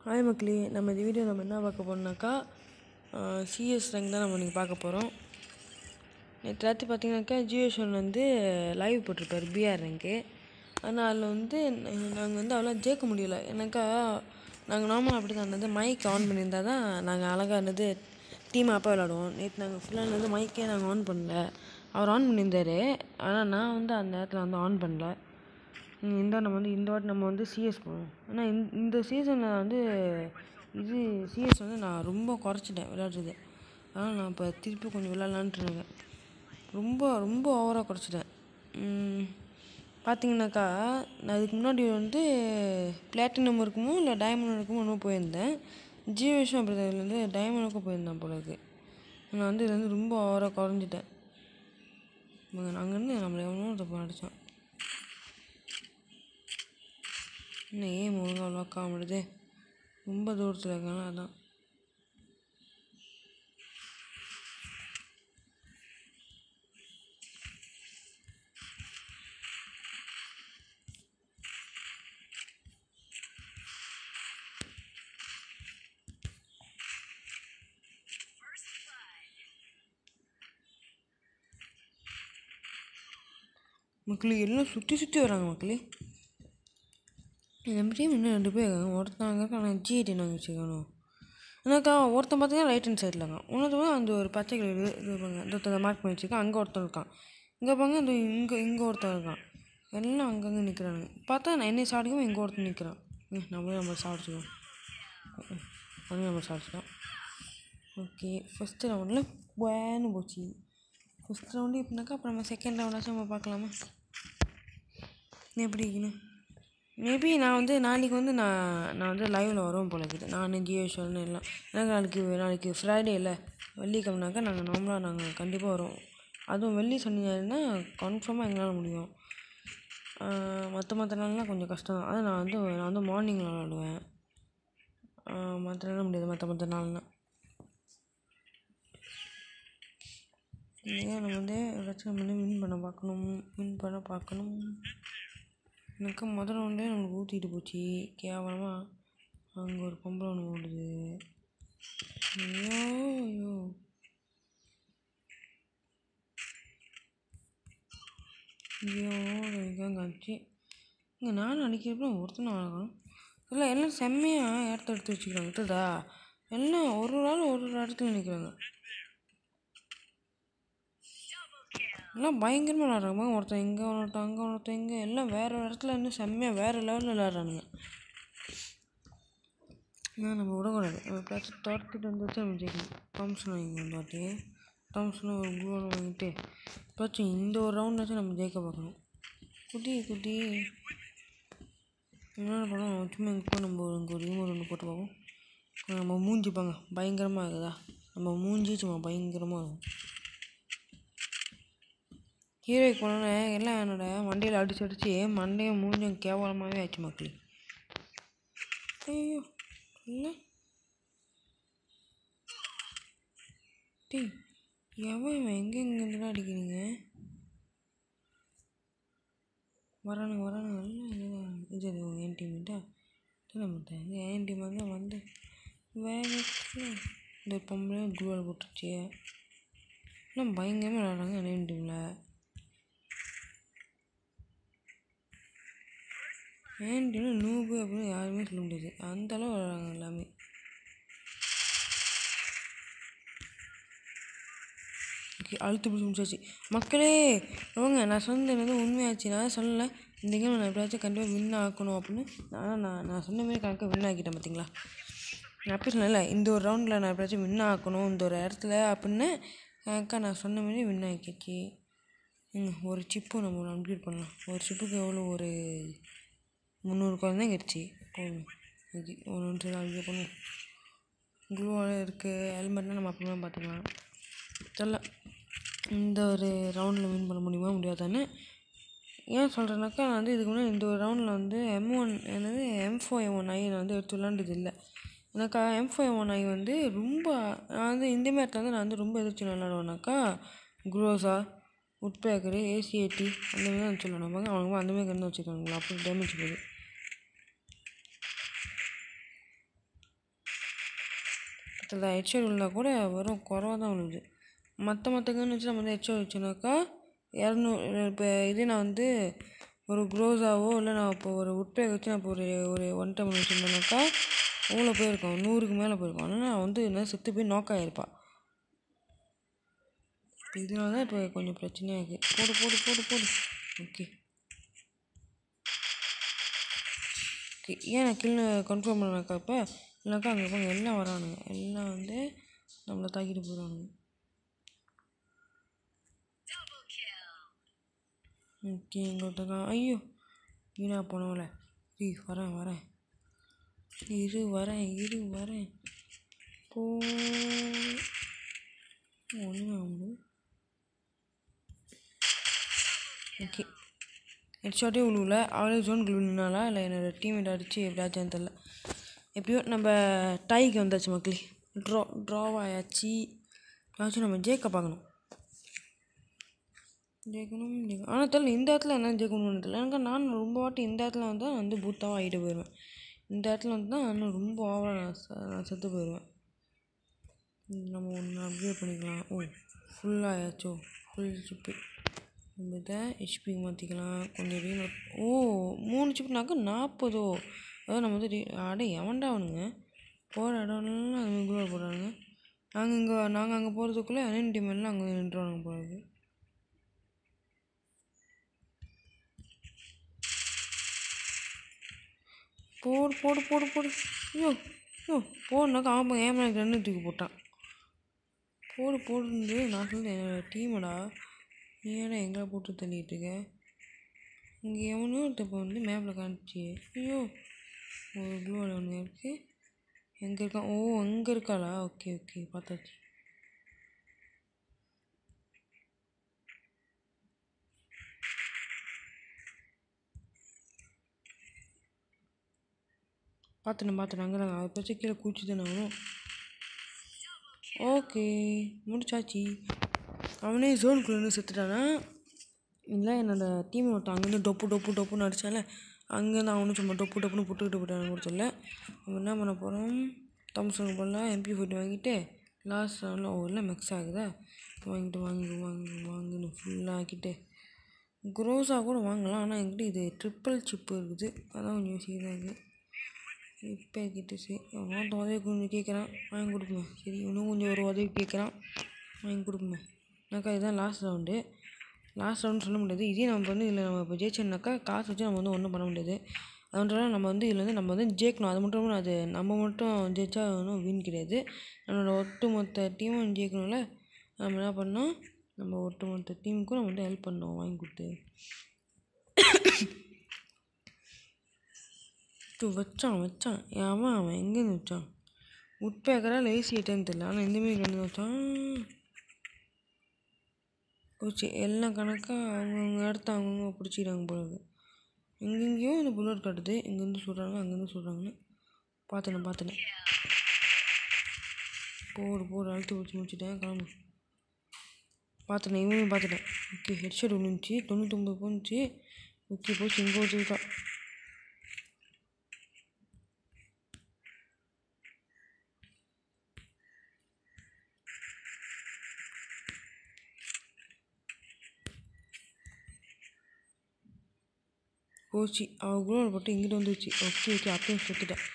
Hi மக்களே நம்ம இந்த வீடியோ நம்ம என்ன பார்க்க போறோம்னாக்கா சிஎஸ் ரேங்க் தான் நம்ம இன்றைக்கி பார்க்க போகிறோம் நேற்று ராத்திரி பார்த்தீங்கன்னாக்கா ஜியோஷன் வந்து லைவ் போட்டிருப்பாரு பிஆர் ரேங்க்கு ஆனால் அதில் வந்து நாங்கள் வந்து அவ்வளோ ஜெயிக்க முடியல ஏன்னாக்கா நாங்கள் நார்மலாக அப்படி தான் வந்து மைக் ஆன் பண்ணியிருந்தா தான் நாங்கள் அழகாக இருந்தது டீம் அப்போ விளாடுவோம் நேற்று நாங்கள் ஃபுல்லாக வந்து மைக்கே நாங்கள் ஆன் பண்ணல அவர் ஆன் பண்ணியிருந்தாரு ஆனால் நான் வந்து அந்த நேரத்தில் வந்து ஆன் பண்ணல ம், இந்த நம்ம வந்து இந்த வாட்டி நம்ம வந்து சிஎஸ் போகணும் ஆனால் இந்த இந்த சீசனில் வந்து இது சிஎஸ் வந்து நான் ரொம்ப குறைச்சிட்டேன் விளையாடுறது அதனால் நான் இப்போ திருப்பி கொஞ்சம் விளையாடலான்ட்டு இருக்கேன் ரொம்ப ரொம்ப ஓவராக குறைச்சிட்டேன் ம், பார்த்தீங்கன்னாக்கா நான் இதுக்கு முன்னாடி வந்து பிளாட்டினம் இருக்குமோ இல்லை டைமண்ட் இருக்குமோ இன்னும் போயிருந்தேன் ஜியோ விஷயம் அப்படி தான் இதுல வந்து டைமண்டுக்கும் போயிருந்தேன் போல இருக்கு நான் வந்து இது வந்து ரொம்ப ஓவராக குறைஞ்சிட்டேன் அங்கேருந்து நம்மளை எவ்வளோ தப்பு அடித்தான் என்ன ஏன் ஒழுங்காக லாக் ஆக மாட்டுது ரொம்ப தூரத்தில் இருக்காங்க அதான் மக்களே எல்லாம் சுற்றி சுற்றி வராங்க மக்களே நம்ம டீம் இன்னும் ரெண்டு பேர் இருக்காங்க ஒருத்தன் அங்கே இருக்கான் ஆனால் ஜிஐடி நாங்கள் வச்சுக்கணும் எனக்கா ஒருத்தன் பார்த்தீங்கன்னா ரைட் ஹேண்ட் சைடில் இருக்கான் இன்னொருத்தவன் அந்த ஒரு பச்சை கலர் இது இது பாருங்க இந்த ஒருத்தன் மார்க் பண்ணி வச்சுருக்கான் அங்கே ஒருத்தன் இருக்கான் இங்கே பாருங்க இந்த இங்கே இங்கே ஒருத்தன் இருக்கான் எல்லாம் அங்கங்கே நிற்கிறானுங்க பார்த்தா நான் என்னை சாடிக்கும் இங்கே ஒருத்தன் நிற்கிறான் நம்மளே நம்ம சாப்பிடுவோம் அவனே நம்ம சாப்பிடுவோம் ஓகே ஃபஸ்ட்டு ரவுண்டில் வேன்னு போச்சு ஃபஸ்ட் ரவுண்டு எப்படின்னாக்கா அப்புறம் நம்ம செகண்ட் ரவுண்டாச்சும் நம்ம பார்க்கலாமா எப்படி இருக்கணும் மேபி நான் வந்து நாளைக்கு வந்து நான் நான் வந்து லைவில் வருவேன் போல இருக்குது நான் ஜியோ ஷோன்னு எல்லாம் எனக்கு நாளைக்கு நாளைக்கு ஃப்ரைடே இல்லை வெள்ளிக்கிழமைனாக்கா நாங்கள் நார்மலாக நாங்கள் கண்டிப்பாக வருவோம் அதுவும் வெள்ளி சனினா கன்ஃபார்மாக எங்களால் முடியும் மற்ற மற்ற நாள்லாம் கொஞ்சம் கஷ்டம் தான் அதான் நான் வந்து நான் வந்து மார்னிங்கில் விளாடுவேன் மற்ற நாள் முடியாது மற்ற மற்ற நாள்லாம் ஏன் நம்ம வந்து ஏதாச்சும் நம்ம வந்து வின் பண்ண பார்க்கணும் வின் பண்ண பார்க்கணும் எனக்கு முதல் ரவுண்டே நம்மளுக்கு ஊற்றிட்டு போச்சு கேவலமாக அங்கே ஒரு பொம்பளை ஒன்று ஓடுது ஐயோ ஐயோ ஐயோ இதான் காமிச்சு இங்கே நானும் அடிக்கிறப்ப ஒருத்தனும் ஆகணும் இல்லை எல்லாம் செம்மையாக இடத்த எடுத்து வச்சுக்கிறாங்க தெரியுதா எல்லாம் ஒரு ஒரு ஆள் ஒரு ஒரு இடத்துல நிற்கிறாங்க எல்லாம் பயங்கரமாக விளாட்றாங்க ஒருத்தன் இங்கே ஒருத்தன் அங்கே ஒருத்தன் இங்கே எல்லாம் வேறு இடத்துல இன்னும் செம்மையாக வேறு லெவலில் விளாட்றானுங்க ஏன்னா நம்ம விடக்கூடாது நம்ம எப்படியாச்சும் தோட்டத்துட்டு வந்து வச்சு நம்ம ஜெயிக்கணும் தாம்சன் வாங்கி வந்து வாட்டி தாம்சனும் ஒரு குளோவில் வாங்கிட்டு எப்படியாச்சும் இந்த ஒரு ரவுண்டாச்சும் நம்ம ஜெயிக்க பார்க்கணும் குட்டி குட்டி என்ன பண்ணோம் சும்மா இங்கே நம்ம ஒரு இங்கே ஒரு ரிமோட் ஒன்று போட்டு பார்ப்போம் நம்ம மூஞ்சி பாங்க பயங்கரமாக இருக்குதா நம்ம மூஞ்சி சும்மா பயங்கரமாக இருக்கும் ஹீரோய்க்கு போனோன்னே எல்லாம் என்னோட மண்டையில் அடிச்சு அடிச்சு மண்டையும் மூஞ்சும் கேவலமாகவே ஆச்சு மக்களே ஐயோ இல்லை டேய் எவன் இவன் எங்கே எங்கேருந்துலாம் அடிக்கிறீங்க வரானுங்க வரானுங்க எல்லாம் இதுதான் இது இது என் டீம்ட்டா நம்ம இது என் டீம் வந்து வந்து வேகத்தில் இந்த பொம்பளை குளோவில் போட்டுருச்சு எல்லாம் பயங்கரமாக விளாட்றாங்க என் டீமில் என் டீமில் நூபு அப்படின்னு யாருமே சொல்ல முடியாது அந்த அளவு விளாட்றாங்க எல்லாமே ஓகே அழுத்து பிடிச்சி முடிச்சாச்சு மக்களே ரோங்க நான் சொன்னது வந்து உண்மையாச்சு நான் சொல்லலை இந்த கேம் நான் எப்படியாச்சும் கண்டிப்பாக வின் ஆக்கணும் அப்படின்னு ஆனால் நான் நான் சொன்ன மாதிரி கணக்காக வின் ஆக்கிட்டேன் பார்த்தீங்களா நான் அப்படி சொல்லலை இந்த ஒரு ரவுண்டில் நான் எப்படியாச்சும் வின் ஆக்கணும் இந்த ஒரு இடத்துல அப்படின்னு கணக்காக நான் சொன்ன மாதிரி வின் ஆக்கிடுச்சு ம் ஒரு சிப்பு நம்ம அப்டேட் பண்ணலாம் ஒரு சிப்புக்கு எவ்வளோ ஒரு முந்நூறு குழந்தை கிடச்சி போதும் ஓகே ஒரு நிமிஷம் அப்டேட் பண்ணுவோம் க்ளூவாக இருக்குது ஹெல்மெட்னா நம்ம அப்புறமா பார்த்துக்கலாம் தெரில இந்த ஒரு ரவுண்டில் வின் பண்ண முடியுமா முடியாதான்னு ஏன் சொல்கிறேன்னாக்கா நான் வந்து இதுக்கு முன்னாடி இந்த ஒரு ரவுண்டில் வந்து எம் ஒன் என்னது M four M one I நான் வந்து எடுத்து விளாண்டது இல்லை எனக்கா M four M one I வந்து ரொம்ப நான் வந்து இந்த மேட்டில் வந்து நான் வந்து ரொம்ப எதிர்த்து விளாடுவேனாக்கா குரோஸா உட்பேக்கரு ஏசிஏடி அந்த மாதிரி தான் சொல்லணும் அவங்க அந்த மாதிரி கண்டு வச்சுருக்காங்களா அப்படி டேமேஜ் போகுது அதில் ஹெட்ஷாட் விழுந்தா கூட வெறும் குறவா தான் விழுது மற்ற மற்ற கன் வச்சு நம்ம வந்து ஹெட்ஷாட் வச்சோன்னாக்கா இரநூறு இப்போ இதே நான் வந்து ஒரு க்ரோஸாவோ இல்லை நான் இப்போ ஒரு உட்பேக் வச்சு நான் இப்போ ஒரு ஒரு ஒன் டைம் வச்சுருந்தேனாக்கா அவ்வளோ போயிருக்கோம் நூறுக்கு மேலே போயிருக்கோம் ஆனால் நான் வந்து என்ன செத்து போய் knock ஆகிருப்பா இதனால தான் இப்போ கொஞ்சம் பிரச்சனையாக இருக்குது போடு போடு போடு போடு ஓகே ஓகே ஏன் நான் கில்னு கன்ஃபார்ம் பண்ணாக்கா இப்போ இல்லைனாக்கா அங்கே போங்க எல்லாம் வரானுங்க எல்லாம் வந்து நம்மளை தாக்கிட்டு போயிடுவானுங்க ஓகே இங்கே ஒருத்தங்க ஐயோ வீணா போனவல இரு வரேன் வரேன் இரு வரேன் இரு வரேன் போ ஒன்றுமே ஆகுது ஓகே ஹெட்ஷாட்டே விழுவல அவளே ஜோன் விழுனாலா இல்லை என்னோடய டீம்மேட் அடித்து எப்படியாச்சும் தெரில எப்படியோ நம்ம டைக்கு வந்தாச்சு மக்களே ட்ரா ட்ராவ் ஆயாச்சு ஏதாச்சும் நம்ம ஜேக்க பார்க்கணும் ஜெயிக்கணும் ஜெயிக்கணும் ஆனால் தெரியல இந்த இடத்துல என்ன ஜெயிக்கணும்னு தெரியல எனக்கு நான் ரொம்ப வாட்டி இந்த இடத்துல வந்து நான் வந்து பூத்தாவாக ஆகிட்டு போயிடுவேன் இந்த இடத்துல வந்து தான் இன்னும் ரொம்ப ஓவராக நான் ச- நான் செத்து போயிடுவேன் ம், நம்ம ஒன்று அப்கிரேட் பண்ணிக்கலாம் ஓ ஃபுல்லாகியாச்சோ ஃபுல் சிப்பு நம்ம இதை ஹெச்பிக்கு மாற்றிக்கலாம் கொஞ்சம் ரீலோட் ஓ மூணு சிப்புனாக்கா நாற்பதோ அதாவது நம்ம வந்து ரீ அடே எவன்டா அவனுங்க போகிற இடம்லாம் அது மாதிரி குளோர் போடுறானுங்க நாங்கள் இங்கே நாங்கள் அங்கே போகிறதுக்குள்ளே அனன் டீம் எல்லாம் அங்கே நின்றுவானுங்க போகிறது போடு போடு போடு போடு ஐயோ ஐயோ போடுனாக்கா ஆமாம் ஏமா எனக்கு ரெண்டு தூக்கி போட்டான் போடு போடுந்து நான் சொல்லுது என்னோட டீமடா நீ ஏடா எங்களை போட்டு தள்ளிட்டு இருக்க இங்கே எவனோ இப்போ வந்து மேப்பில் காமிச்சு ஐயோ ஒரு ப்ளூவில் ஒன்று இருக்குது எங்கே இருக்கான் ஓ அங்கே இருக்காளா ஓகே ஓகே பார்த்தாச்சு பார்த்துட்டேன் பார்த்துட்டேன் அங்கே தான் அவர் பிரச்சனை கீழே குச்சி தானே ஆகணும் ஓகே முடிச்சாச்சு அவனே ஜோனுக்குள்ளே இருந்து செத்துட்டானா இல்லை என்னோட டீம் ஒருத்தன் அங்கேருந்து டொப்பு டொப்பு டொப்புன்னு அடிச்சால அங்கேருந்து அவனும் சும்மா டொப்பு டொப்புன்னு புட்டுக்கிட்டு போயிட்டானு கூட சொல்ல நம்ம என்ன பண்ண போகிறோம் தம்சன் போடலாம் எம்பி ஃபோர்ட்டி வாங்கிட்டு லாஸ்ட் ரவுண்டில் ஓ இல்லை மிக்ஸ் ஆகுதா வாங்கிட்டு வாங்கு வாங்கு வாங்குன்னு ஃபுல்லாக ஆக்கிட்டு குரோஸாக கூட வாங்கலாம் ஆனால் என்கிட்ட இது ட்ரிப்பிள் சிப்பு இருக்குது அதான் கொஞ்சம் யோசிக்கிறதா இருக்குது இப்போ கிட்ட சரி அவன் உதவி கொஞ்சம் கேட்குறான் வாங்கி கொடுப்போம் சரி இன்னும் கொஞ்சம் ஒரு உதவி கேட்குறான் வாங்கி கொடுப்போம் எனக்கா இதுதான் லாஸ்ட் ரவுண்டு லாஸ்ட் ரவுண்ட் சொல்ல முடியாது இதே நம்ம வந்து இதில் நம்ம இப்போ ஜெயிச்சோம்னாக்கா காசு வச்சு நம்ம வந்து ஒன்றும் பண்ண முடியாது அதனால நம்ம வந்து இதில் வந்து நம்ம வந்து ஜெயிக்கணும் அது மட்டும் இல்லாமல் அது நம்ம மட்டும் ஜெயிச்சா ஒன்றும் வீண் கிடையாது நம்மளோட ஒட்டுமொத்த டீமும் ஜெயிக்கணும்ல நம்ம என்ன பண்ணோம் நம்ம ஒட்டுமொத்த டீமுக்கும் நம்ம வந்து ஹெல்ப் பண்ணோம் வாங்கி கொடுத்து டு வச்சான் வச்சான் அவன் அவன் எங்கேருந்து வச்சான் உட்பேக்கரா லேசி ஐட்டன்னு தெரியல ஆனால் இந்த மாரி ரெண்டு வச்சான் போச்சு எல்லாம் கணக்காக அவங்கவுங்க இடத்த அவங்கவுங்க பிடிச்சிக்கிறாங்க போல இருக்கு எங்கெங்கேயோ இந்த புல்லட் காட்டுது இங்கேருந்து சொல்கிறாங்க அங்கேருந்து சொல்கிறாங்கன்னு பார்த்துனேன் பார்த்துனேன் போடு போடு அழுத்து பிடிச்சி முடிச்சுட்டேன் கிளம்பு பார்த்துட்டேன் இவனையும் பார்த்துட்டேன் ஓகே ஹெட்ஷெட் விழுந்துச்சு தொண்ணூத்தொம்பது போணுச்சு ஓகே போச்சு இங்கே வச்சுருக்கா போச்சு அவள் கூட போட்டு இங்கிட்டு வந்துருச்சு ஓகே ஓகே அப்பயும் செத்துட்டேன்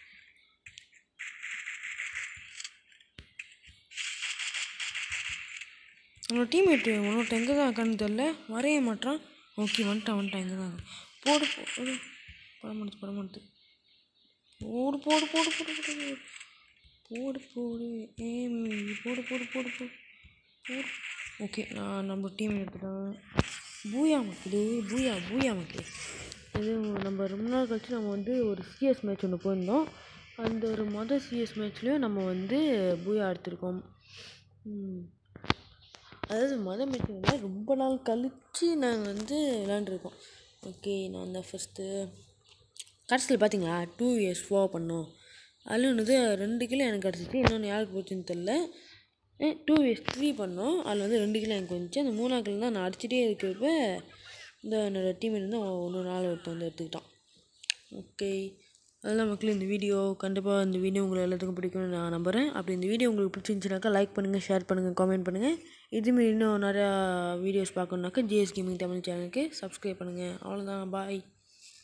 நம்மளோட டீம்மேட்டு உன்னோட எங்கே தான் இருக்கான்னு தெரில வரைய மாட்டான் ஓகே வந்துட்டான் வந்துட்டான் இங்கே தான் இருக்கான். போடு போடு படமாடுது படமாடுது போடு போடு போடு போடு போடு போடு போடு ஏம் போடு போடு போடு போடு போடு ஓகே நான் நம்ம டீம் எடுத்துட்டேன் பூயா மக்களே பூயா பூயா மக்களே இது நம்ம ரொம்ப நாள் கழிச்சு நம்ம வந்து ஒரு சிஎஸ் மேட்ச் ஒன்று போயிருந்தோம் அந்த ஒரு மொதல் சிஎஸ் மேட்ச்லேயும் நம்ம வந்து பூயா எடுத்திருக்கோம் ம். அதாவது மொதல் மேட்ச் வந்து ரொம்ப நாள் கழித்து நாங்கள் வந்து விளாண்டுருக்கோம் ஓகே நான் தான் ஃபஸ்ட்டு கடைசியில் பார்த்தீங்களா டூ இயர்ஸ் ஃபோ பண்ணோம் அதில் ஒன்று ரெண்டு கிலோ எனக்கு கிடச்சிச்சு இன்னொன்று யாருக்கு போச்சுன்னு தெரில டூ இயர்ஸ் த்ரீ பண்ணோம் அதில் வந்து ரெண்டு கிலோ எனக்கு வந்துச்சு அந்த மூணாவது கிலோ தான் நான் அடிச்சிட்டே இருக்கிறப்ப இந்த என்னோடய டீம் வந்து இன்னொரு ஆள் ஒருத்தன் வந்து எடுத்துக்கிட்டான் ஓகே அதெல்லாம் மக்கள் இந்த வீடியோ கண்டிப்பாக இந்த வீடியோ உங்களை எல்லாத்துக்கும் பிடிக்கும்னு நான் நம்புகிறேன் அப்படி இந்த வீடியோ உங்களுக்கு பிடிச்சிருந்துச்சுனாக்கா லைக் பண்ணுங்கள் ஷேர் பண்ணுங்கள் காமெண்ட் பண்ணுங்கள் இதுமாரி இன்னும் நிறையா வீடியோஸ் பார்க்கணுன்னாக்கா ஜிஎஸ் கேமிங் தமிழ் சேனலுக்கு சப்ஸ்கிரைப் பண்ணுங்கள் அவ்வளோதான் பாய்